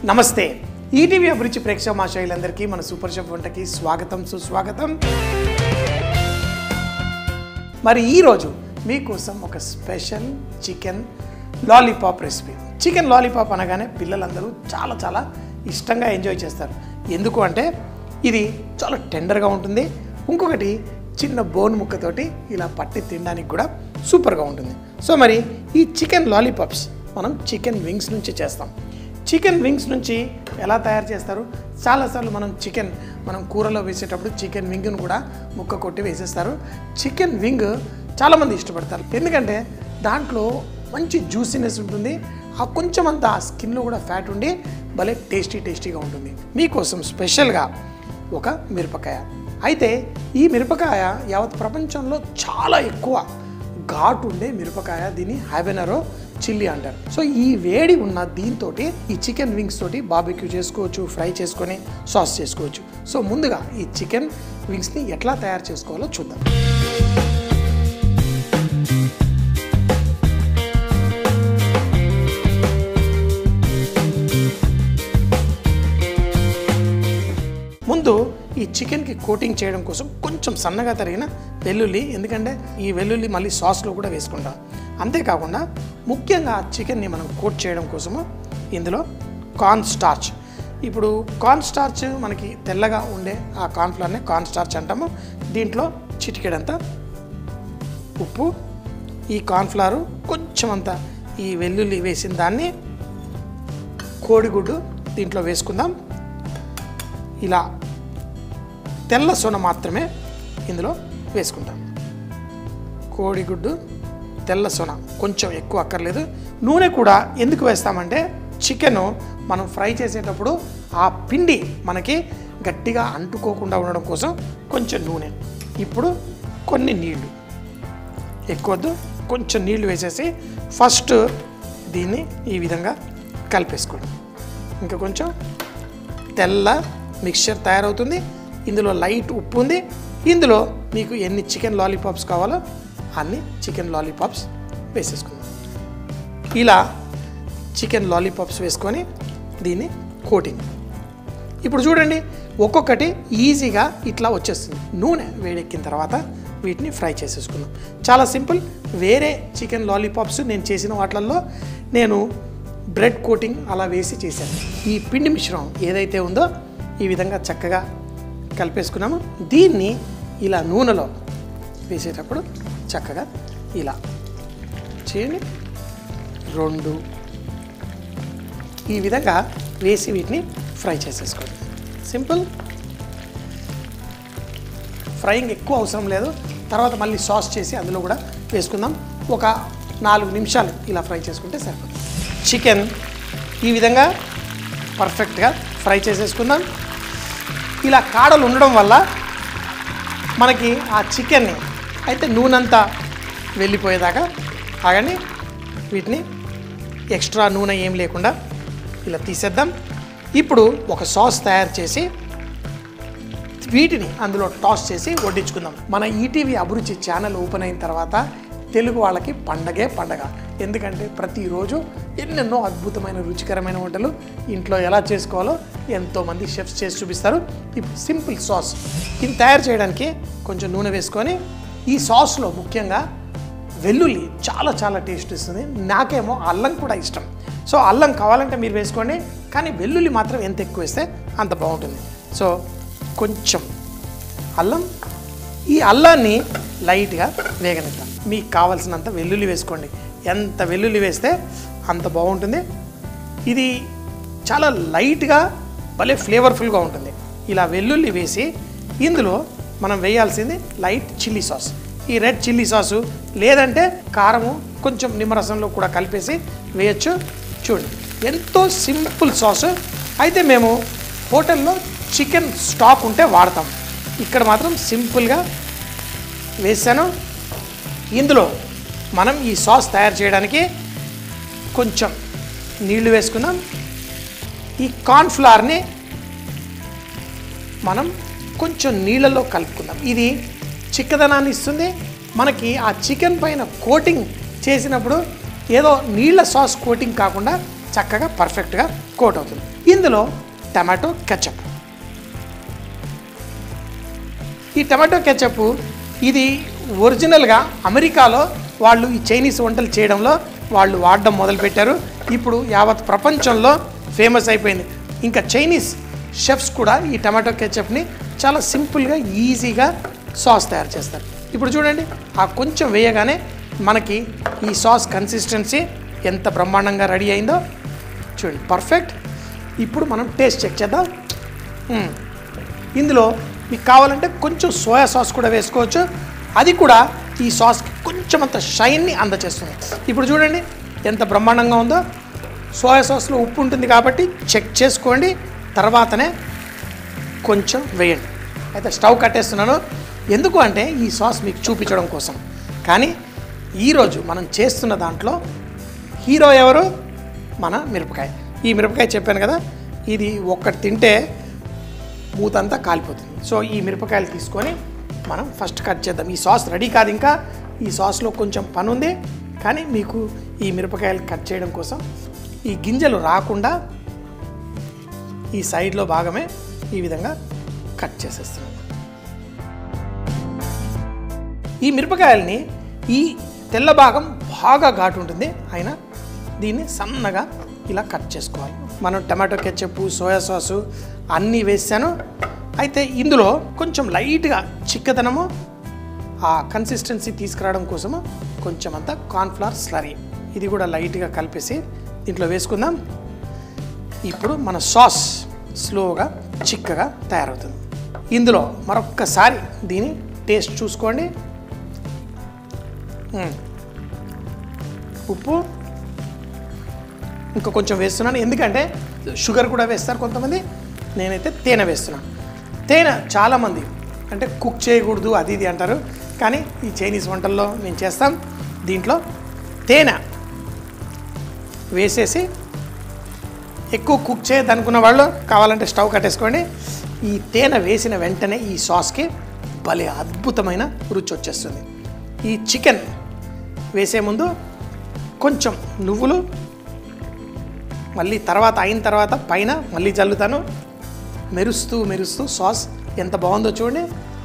నమస్తే ఈటీవీ అభిరుచి ప్రేక్షక మాషాయిలందరికీ మన సూపర్ షెఫ్ వంటకి స్వాగతం సుస్వాగతం మరి ఈరోజు మీకోసం ఒక special chicken lollipop recipe chicken lollipop అనగానే పిల్లలందరూ చాలా చాలా ఇష్టంగా ఎంజాయ్ చేస్తారు ఎందుకు అంటే ఇది చాలా టెండర్గా ఉంటుంది ఇంకొకటి చిన్న బోన్ ముక్కతోటి ఇలా పట్టి తినడానికి కూడా సూపర్గా ఉంటుంది సో మరి ఈ చికెన్ లాలీపాప్స్ మనం చికెన్ వింగ్స్ నుంచి చేస్తాం చికెన్ వింగ్స్ నుంచి ఎలా తయారు చేస్తారు చాలాసార్లు మనం చికెన్ మనం కూరలో వేసేటప్పుడు చికెన్ వింగ్ను కూడా ముక్క కొట్టి వేసేస్తారు చికెన్ వింగ్ చాలామంది ఇష్టపడతారు ఎందుకంటే దాంట్లో మంచి జ్యూసీనెస్ ఉంటుంది ఆ కొంచెం అంత ఆ స్కిన్లో కూడా ఫ్యాట్ ఉండి భలే టేస్టీ టేస్టీగా ఉంటుంది మీకోసం స్పెషల్గా ఒక మిరపకాయ అయితే ఈ మిరపకాయ యావత్ ప్రపంచంలో చాలా ఎక్కువ ఘాటు ఉండే మిరపకాయ దీన్ని హ్యాబెనరో చిల్లీ అంటారు సో ఈ వేడి ఉన్న దీంతో ఈ చికెన్ వింగ్స్ తోటి బాబిక్యూ చేసుకోవచ్చు ఫ్రై చేసుకొని సాస్ చేసుకోవచ్చు సో ముందుగా ఈ చికెన్ వింగ్స్ని ఎట్లా తయారు చేసుకోవాలో చూద్దాం ముందు ఈ చికెన్కి కోటింగ్ చేయడం కోసం కొంచెం సన్నగా తరిగిన వెల్లుల్లి ఎందుకంటే ఈ వెల్లుల్లి మళ్ళీ సాస్లో కూడా వేసుకుంటాం అంతేకాకుండా ముఖ్యంగా చికెన్ని మనం కోట్ చేయడం కోసము ఇందులో కార్న్ స్టార్చ్ ఇప్పుడు కార్న్ స్టార్చ్ మనకి తెల్లగా ఉండే ఆ కార్న్ఫ్లవర్ని కార్న్ స్టార్చ్ అంటాము దీంట్లో చిటికెడంత ఉప్పు ఈ కార్న్ఫ్లవర్ కొంచెం అంత ఈ వెల్లుల్లి వేసిన దాన్ని కోడిగుడ్డు దీంట్లో వేసుకుందాం ఇలా తెల్ల సొన మాత్రమే ఇందులో వేసుకుంటాం కోడిగుడ్డు తెల్ల సొన కొంచెం ఎక్కువ అక్కర్లేదు నూనె కూడా ఎందుకు వేస్తామంటే చికెన్ మనం ఫ్రై చేసేటప్పుడు ఆ పిండి మనకి గట్టిగా అంటుకోకుండా ఉండడం కోసం కొంచెం నూనె ఇప్పుడు కొన్ని నీళ్లు ఎక్కువద్దు కొంచెం నీళ్లు వేసేసి ఫస్ట్ దీన్ని ఈ విధంగా కలిపేసుకోండి ఇంకా కొంచెం తెల్ల మిక్చర్ తయారవుతుంది ఇందులో లైట్ ఉప్పు ఉంది ఇందులో మీకు ఎన్ని చికెన్ లాలీపాప్స్ కావాలో అన్ని చికెన్ లాలీపాప్స్ వేసేసుకుందాం ఇలా చికెన్ లాలీపాప్స్ వేసుకొని దీన్ని కోటింగ్ ఇప్పుడు చూడండి ఒక్కొక్కటి ఈజీగా ఇట్లా వచ్చేస్తుంది నూనె వేడెక్కిన తర్వాత వీటిని ఫ్రై చేసేసుకుందాం చాలా సింపుల్ వేరే చికెన్ లాలీపాప్స్ నేను చేసిన వాటిల్లో నేను బ్రెడ్ కోటింగ్ అలా వేసి చేశాను ఈ పిండి మిశ్రమం ఏదైతే ఉందో ఈ విధంగా చక్కగా కలిపేసుకున్నాము దీన్ని ఇలా నూనెలో వేసేటప్పుడు చక్కగా ఇలా చేయండి రెండు ఈ విధంగా వేసి వీటిని ఫ్రై చేసేసుకోండి సింపుల్ ఫ్రైయింగ్ ఎక్కువ అవసరం లేదు తర్వాత మళ్ళీ సాస్ చేసి అందులో కూడా వేసుకుందాం ఒక నాలుగు నిమిషాలు ఇలా ఫ్రై చేసుకుంటే సరిపోతుంది చికెన్ ఈ విధంగా పర్ఫెక్ట్గా ఫ్రై చేసేసుకుందాం ఇలా కాడలు ఉండడం వల్ల మనకి ఆ చికెన్ని అయితే నూనెంతా వెళ్ళిపోయేదాకా ఆగండి వీటిని ఎక్స్ట్రా నూనె ఏం లేకుండా ఇలా తీసేద్దాం ఇప్పుడు ఒక సాస్ తయారు చేసి వీటిని అందులో టాస్ చేసి వడ్డించుకుందాం మన ఈటీవీ అభిరుచి ఛానల్ ఓపెన్ అయిన తర్వాత తెలుగు వాళ్ళకి పండగే పండగ ఎందుకంటే ప్రతిరోజు ఎన్నెన్నో అద్భుతమైన రుచికరమైన వంటలు ఇంట్లో ఎలా చేసుకోవాలో ఎంతోమంది షెఫ్స్ చేసి చూపిస్తారు ఇప్పుడు సింపుల్ సాస్ ఇది తయారు చేయడానికి కొంచెం నూనె వేసుకొని ఈ సాస్లో ముఖ్యంగా వెల్లుల్లి చాలా చాలా టేస్ట్ ఇస్తుంది నాకేమో అల్లం కూడా ఇష్టం సో అల్లం కావాలంటే మీరు వేసుకోండి కానీ వెల్లుల్లి మాత్రం ఎంత ఎక్కువ వేస్తే అంత బాగుంటుంది సో కొంచెం అల్లం ఈ అల్లాన్ని లైట్గా వేగనిద్దాం మీకు కావాల్సినంత వెల్లుల్లి వేసుకోండి ఎంత వెల్లుల్లి వేస్తే అంత బాగుంటుంది ఇది చాలా లైట్గా భలే ఫ్లేవర్ఫుల్గా ఉంటుంది ఇలా వెల్లుల్లి వేసి ఇందులో మనం వేయాల్సింది లైట్ చిల్లీ సాస్ ఈ రెడ్ చిల్లీ సాసు లేదంటే కారము కొంచెం నిమ్మరసంలో కూడా కలిపేసి వేయచ్చు చూడండి ఎంతో సింపుల్ సాస్ అయితే మేము హోటల్లో చికెన్ స్టాక్ ఉంటే వాడతాం ఇక్కడ మాత్రం సింపుల్గా వేసాను ఇందులో మనం ఈ సాస్ తయారు చేయడానికి కొంచెం నీళ్లు వేసుకుందాం ఈ కార్న్ఫ్లవర్ని మనం కొంచెం నీళ్ళలో కలుపుకుందాం ఇది చిక్కదనాన్ని ఇస్తుంది మనకి ఆ చికెన్ పైన కోటింగ్ చేసినప్పుడు ఏదో నీళ్ళ సాస్ కోటింగ్ కాకుండా చక్కగా పర్ఫెక్ట్గా కోట్ అవుతుంది ఇందులో టమాటో కెచప్ ఈ టమాటో కెచప్ ఇది ఒరిజినల్గా అమెరికాలో వాళ్ళు ఈ చైనీస్ వంటలు చేయడంలో వాళ్ళు వాడడం మొదలుపెట్టారు ఇప్పుడు యావత్ ప్రపంచంలో ఫేమస్ అయిపోయింది ఇంకా చైనీస్ షెఫ్స్ కూడా ఈ టమాటో కెచప్ని చాలా సింపుల్గా ఈజీగా సాస్ తయారు చేస్తారు ఇప్పుడు చూడండి ఆ కొంచెం వేయగానే మనకి ఈ సాస్ కన్సిస్టెన్సీ ఎంత బ్రహ్మాండంగా రెడీ అయిందో చూడండి పర్ఫెక్ట్ ఇప్పుడు మనం టేస్ట్ చెక్ చేద్దాం మ్మ్. ఇందులో మీకు కావాలంటే కొంచెం సోయా సాస్ కూడా వేసుకోవచ్చు అది కూడా ఈ సాస్కి కొంచెం అంత షైన్ని అందచేస్తుంది ఇప్పుడు చూడండి ఎంత బ్రహ్మాండంగా ఉందో సోయా సాస్లో ఉప్పు ఉంటుంది కాబట్టి చెక్ చేసుకోండి తర్వాతనే కొంచెం వేయండి అయితే స్టవ్ కట్టేస్తున్నాను ఎందుకు అంటే ఈ సాస్ మీకు చూపించడం కోసం కానీ ఈరోజు మనం చేస్తున్న దాంట్లో హీరో ఎవరు మన మిరపకాయ ఈ మిరపకాయ చెప్పాను కదా ఇది ఒక్కటి తింటే మూతంతా కాలిపోతుంది సో ఈ మిరపకాయలు తీసుకొని మనం ఫస్ట్ కట్ చేద్దాం ఈ సాస్ రెడీ కాదు ఇంకా ఈ సాస్లో కొంచెం పని ఉంది కానీ మీకు ఈ మిరపకాయలు కట్ చేయడం కోసం ఈ గింజలు రాకుండా ఈ సైడ్లో భాగమే ఈ విధంగా కట్ చేసేస్తున్నాం ఈ మిరపకాయల్ని ఈ తెల్ల భాగం బాగా ఘాటు ఉంటుంది అయినా దీన్ని సన్నగా ఇలా కట్ చేసుకోవాలి మనం టమాటో కెచప్ సోయా సాసు అన్నీ వేసాను అయితే ఇందులో కొంచెం లైట్గా చిక్కదనము ఆ కన్సిస్టెన్సీ తీసుకురావడం కోసము కొంచెం అంత కార్న్ఫ్లవర్ స్లరీ ఇది కూడా లైట్గా కలిపేసి దీంట్లో వేసుకుందాం ఇప్పుడు మన సాస్ స్లోగా చిక్కగా తయారవుతుంది ఇందులో మరొక్కసారి దీని టేస్ట్ చూసుకోండి మ్మ్. ఉప్పు ఇంకా కొంచెం వేస్తున్నాను ఎందుకంటే షుగర్ కూడా వేస్తారు కొంతమంది నేనైతే తేనె వేస్తున్నాను తేనె చాలామంది అంటే కుక్ చేయకూడదు అది ఇది అంటారు కానీ ఈ చైనీస్ వంటల్లో నేను చేస్తాం దీంట్లో తేనె వేసేసి ఎక్కువ కుక్ చేయదనుకున్న వాళ్ళు కావాలంటే స్టవ్ కట్టేసుకోండి ఈ తేనె వేసిన వెంటనే ఈ సాస్కి భలే అద్భుతమైన రుచి వచ్చేస్తుంది ఈ చికెన్ వేసే ముందు కొంచెం నువ్వులు మళ్ళీ తర్వాత అయిన తర్వాత పైన మళ్ళీ చల్లుతాను మెరుస్తూ మెరుస్తూ సాస్ ఎంత బాగుందో చూడండి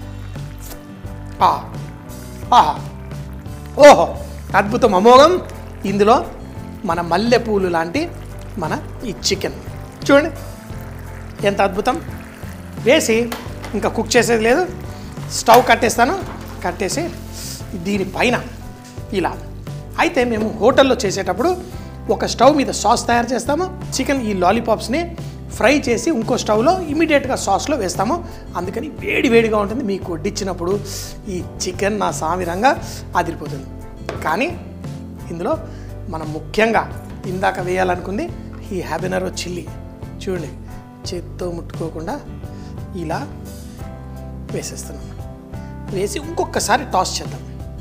ఆ ఆహా ఓహో అద్భుతం అమోఘం ఇందులో మన మల్లెపూలు లాంటి మన ఈ చికెన్ చూడండి ఎంత అద్భుతం వేసి ఇంకా కుక్ చేసేది లేదు స్టవ్ కట్టేస్తాను కట్టేసి దీనిపైన ఇలా అయితే మేము హోటల్లో చేసేటప్పుడు ఒక స్టవ్ మీద సాస్ తయారు చేస్తాము చికెన్ ఈ లాలీపాప్స్ని ఫ్రై చేసి ఇంకో స్టవ్లో ఇమీడియట్గా సాస్లో వేస్తాము అందుకని వేడి వేడిగా ఉంటుంది మీకు వడ్డించినప్పుడు ఈ చికెన్ నా సామిరంగా అదిరిపోతుంది కానీ ఇందులో మనం ముఖ్యంగా ఇందాక వేయాలనుకుంది ఈ హ్యాబినరో చిల్లీ చూడండి చేత్తో ముట్టుకోకుండా ఇలా వేసేస్తున్నాం వేసి ఇంకొకసారి టాస్ చేద్దాం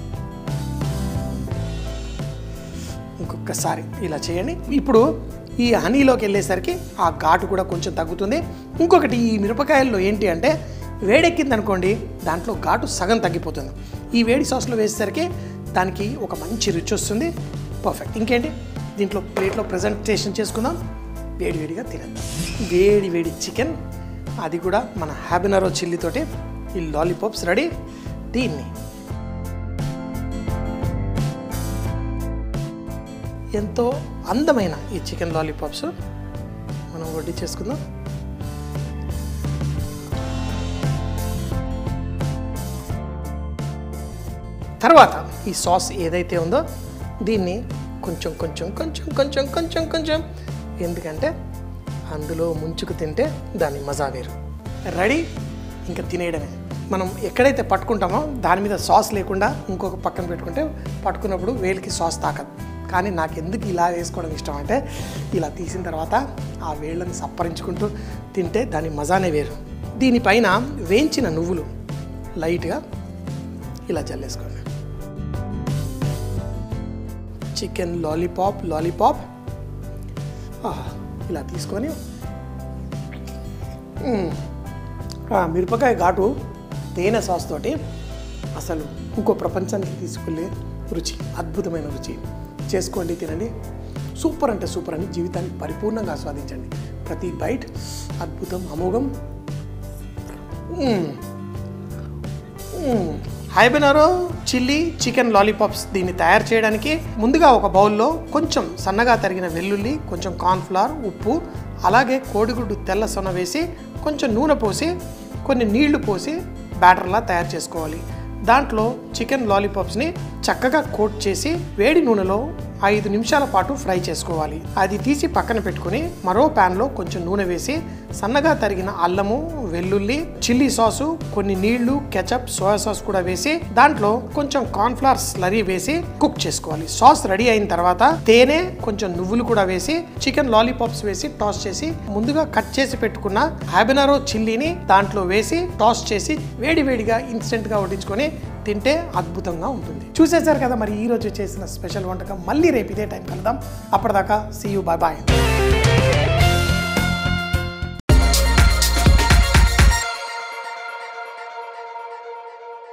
ఇంకొకసారి ఇలా చేయండి ఇప్పుడు ఈ హనీలోకి వెళ్ళేసరికి ఆ ఘాటు కూడా కొంచెం తగ్గుతుంది ఇంకొకటి ఈ మిరపకాయల్లో ఏంటి అంటే వేడెక్కింది అనుకోండి దాంట్లో ఘాటు సగం తగ్గిపోతుంది ఈ వేడి సాస్లో వేసేసరికి దానికి ఒక మంచి రుచి వస్తుంది పర్ఫెక్ట్ ఇంకేంటి దీంట్లో ప్లేట్లో ప్రజెంటేషన్ చేసుకుందాం వేడి వేడిగా తినేద్దాం వేడి వేడి చికెన్ అది కూడా మన హ్యాబినరో చిల్లీతోటి ఈ లాలీపాప్స్ రెడీ దీన్ని ఎంతో అందమైన ఈ చికెన్ లాలీపాప్స్ మనం వడ్డీ చేసుకుందాం తర్వాత ఈ సాస్ ఏదైతే ఉందో దీన్ని కొంచెం కొంచెం కొంచెం కొంచెం కొంచెం కొంచెం ఎందుకంటే అందులో ముంచుకు తింటే దాని మజా వేరు రెడీ ఇంకా తినేయడమే మనం ఎక్కడైతే పట్టుకుంటామో దాని మీద సాస్ లేకుండా ఇంకొక పక్కన పెట్టుకుంటే పట్టుకున్నప్పుడు వేలికి సాస్ తాకదు కానీ నాకు ఎందుకు ఇలా వేసుకోవడం ఇష్టం అంటే ఇలా తీసిన తర్వాత ఆ వేళ్ళని సప్పరించుకుంటూ తింటే దాని మజానే వేరు దీనిపైన వేయించిన నువ్వులు లైట్గా ఇలా జల్లేసుకోండి చికెన్ లాలీపాప్ లాలీపాప్ ఆహా, ఇలా తీసుకొని మ్మ్. ఆ మిరపకాయ ఘాటు తేనె సాస్ తోటి అసలు ఇంకో ప్రపంచానికి తీసుకెళ్ళే రుచి అద్భుతమైన రుచి చేసుకోండి తినండి సూపర్ అంటే సూపర్ అని జీవితాన్ని పరిపూర్ణంగా ఆస్వాదించండి ప్రతి బైట్ అద్భుతం అమోఘం మ్మ్. మ్మ్. హైబెనారో చిల్లీ చికెన్ లాలీపాప్స్ దీన్ని తయారు చేయడానికి ముందుగా ఒక బౌల్లో కొంచెం సన్నగా తరిగిన వెల్లుల్లి కొంచెం కార్న్ఫ్లవర్ ఉప్పు అలాగే కోడిగుడ్డు తెల్ల సొన వేసి కొంచెం నూనె పోసి కొన్ని నీళ్లు పోసి బ్యాటర్లా తయారు చేసుకోవాలి దాంట్లో చికెన్ లాలీపాప్స్ని చక్కగా కోట్ చేసి వేడి నూనెలో ఐదు నిమిషాల పాటు ఫ్రై చేసుకోవాలి అది తీసి పక్కన పెట్టుకుని మరో ప్యాన్లో కొంచెం నూనె వేసి సన్నగా తరిగిన అల్లము వెల్లుల్లి చిల్లీ సాసు కొన్ని నీళ్లు కెచప్ సోయా సాస్ కూడా వేసి దాంట్లో కొంచెం కార్న్ఫ్లవర్ స్లరీ వేసి కుక్ చేసుకోవాలి సాస్ రెడీ అయిన తర్వాత తేనె కొంచెం నువ్వులు కూడా వేసి చికెన్ లాలీపాప్స్ వేసి టాస్ చేసి ముందుగా కట్ చేసి పెట్టుకున్న హాబెనారో చిల్లీని దాంట్లో వేసి టాస్ చేసి వేడి వేడిగా ఇన్స్టెంట్ గా వడ్డించుకొని తింటే అద్భుతంగా ఉంటుంది చూసేశారు కదా మరి ఈ రోజు చేసిన స్పెషల్ వంటకం మళ్ళీ రేపు ఇదే టైం కలుద్దాం అప్పటిదాకా సీ యూ బాయ్ బాయ్